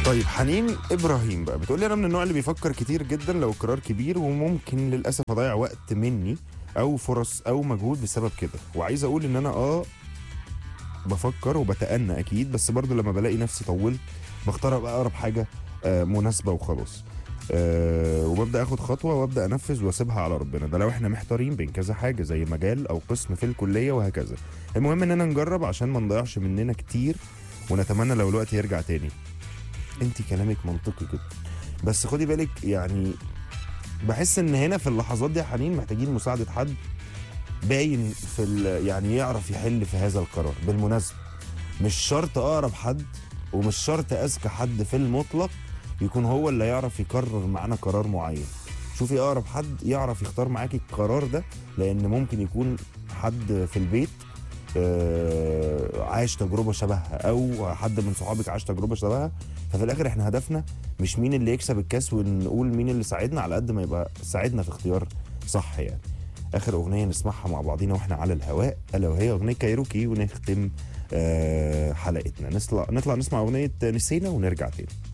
طيب حنين ابراهيم بقى بتقول لي انا من النوع اللي بيفكر كتير جدا لو القرار كبير وممكن للاسف اضيع وقت مني او فرص او مجهود بسبب كده وعايز اقول ان انا اه بفكر وبتأنى اكيد بس برضو لما بلاقي نفسي طولت بختار بقى اقرب حاجه آه، مناسبه وخلاص أه وببدا اخد خطوه وابدا انفذ واسيبها على ربنا ده لو احنا محتارين بين كذا حاجه زي مجال او قسم في الكليه وهكذا المهم اننا نجرب عشان ما نضيعش مننا كتير ونتمنى لو الوقت يرجع تاني انت كلامك منطقي جدا بس خدي بالك يعني بحس ان هنا في اللحظات دي يا حنين محتاجين مساعده حد باين في ال- يعني يعرف يحل في هذا القرار بالمناسبه مش شرط اقرب حد ومش شرط اذكى حد في المطلق يكون هو اللي يعرف يقرر معانا قرار معين شوفي اقرب حد يعرف يختار معاكي القرار ده لان ممكن يكون حد في البيت آه، عاش تجربه شبهها او حد من صحابك عاش تجربه شبهها ففي الاخر احنا هدفنا مش مين اللي يكسب الكاس ونقول مين اللي ساعدنا على قد ما يبقى ساعدنا في اختيار صح يعني اخر اغنيه نسمعها مع بعضينا واحنا على الهواء الا وهي اغنيه كايروكي ونختم آه، حلقتنا نطلع نطلع نسمع اغنيه نسينا ونرجع تاني